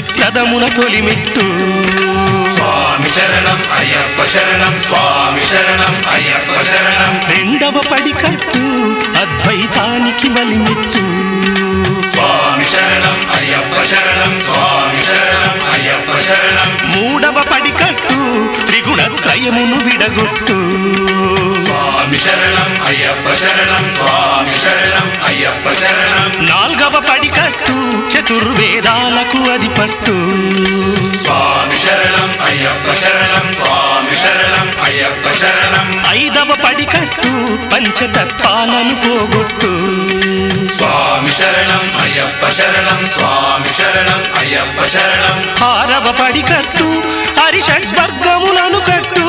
ప్రథమున తొలిమెట్టు స్వామి శరణం అయ్యప్ప శరణం స్వామి శరణం అయ్యప్ప శరణం రెండవ పడికట్టు అద్వైతానికి బలిమెట్టు స్వామి శరణం అయ్యప్ప శరణం స్వామి శరణం అయ్యప్ప శరణం మూడవ పడికట్టు త్రిగుణత్రయమును విడగొట్టు స్వామి శరణం అయ్యప్ప శరణం స్వామి శరణం అయ్యప్ప శరణం నాల్గవ పడికట్టు చతుర్వేదాలకు అది పట్టు స్వామి శరణం అయ్యప్ప శరణం స్వామి శరణం అయ్యప్ప శరణం ఐదవ పడికట్టు పంచతత్వాలను పోగొట్టు స్వామి శరణం అయ్యప్ప శరణం స్వామి శరణం అయ్యప్ప శరణం ఆరవ పడికట్టు హరిషడ్వర్గములను కట్టు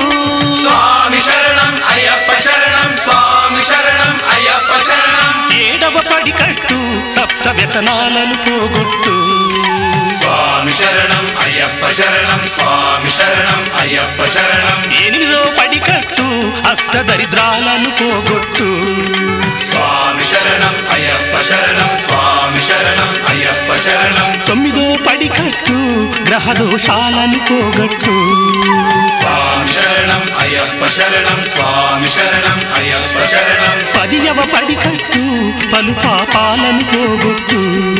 స్వామి శరణం అయ్యప్ప శరణం స్వామి శరణం అయ్యప్ప శరణం ఏడవ పడికట్టు సప్త వ్యసనాలను పోగొట్టు స్వామి శరణం అయ్యప్ప శరణం స్వామి శరణం అయ్యప్ప శరణం ఎనిమిదో పడికట్టు అష్టదరిద్రాలను పోగొట్టు స్వామి శరణం అయ్యప్ప శరణం స్వామి శరణం అయ్యప్ప శరణం తొమ్మిదో పడికట్టు గ్రహ దోషాలను పోగొట్టు స్వామి శరణం అయ్యప్ప శరణం స్వామి శరణం అయ్యప్ప శరణం పదియవ పడికట్టు పలు పాపాలను పోగొట్టు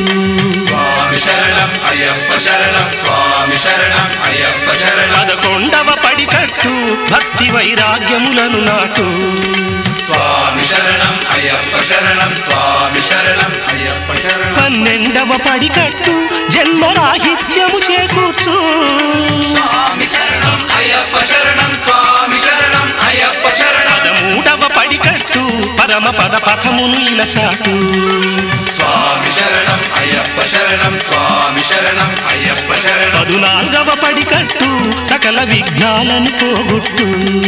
స్వామి శరణం అయ్యప్ప శరణం స్వామి శరణం అయ్యప్ప శరణం పదకొండవ పడికట్టు భక్తి వైరాగ్యములను నాటు స్వామి శరణం అయ్యప్ప శరణం స్వామి శరణం అయ్యప్ప శరణం పన్నెండవ పడికట్టు జన్మరాహిత్యము చేకూర్చు స్వామి శరణం అయ్యప్ప శరణం స్వామి శరణం అయ్యప్ప శరణం పదమూడవ పడికట్టు పరమ పద పథమును ఇలా చాటు స్వామి శరణం అయ్యప్ప శరణం స్వామి శరణం అయ్యప్ప శరణం పదునాలుగవ పడికట్టు సకల విఘ్నాలను పోగొట్టు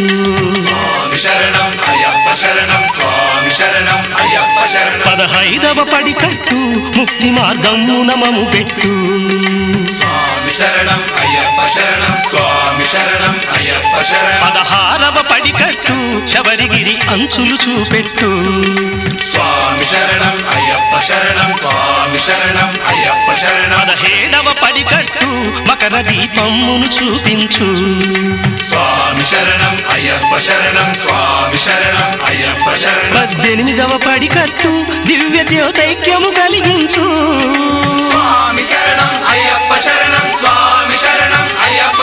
స్వామి శరణం అయ్యప్ప శరణం స్వామి శరణం అయ్యప్ప శరణం పదహైదవ పడికట్టు ముక్తి మార్గమున మము పెట్టు స్వామి శరణం అయ్యప్ప శరణం స్వామి శరణం అయ్యప్ప శరణం పదహారవ పడికట్టు శబరిగిరి అంచులు చూపెట్టు స్వామి శరణం అయ్యప్ప శరణం స్వామి శరణం అయ్యప్ప శరణం పదహేడవ పడికట్టు మకర దీపమును చూపించు స్వామి శరణం అయ్యప్ప శరణం స్వామి శరణం అయ్యప్ప శరణం పద్దెనిమిదవ పడికట్టు దివ్య జ్యోతైక్యము కలిగించు స్వామి శరణం అయ్యప్ప శరణం స్వామి శరణం అయ్యప్ప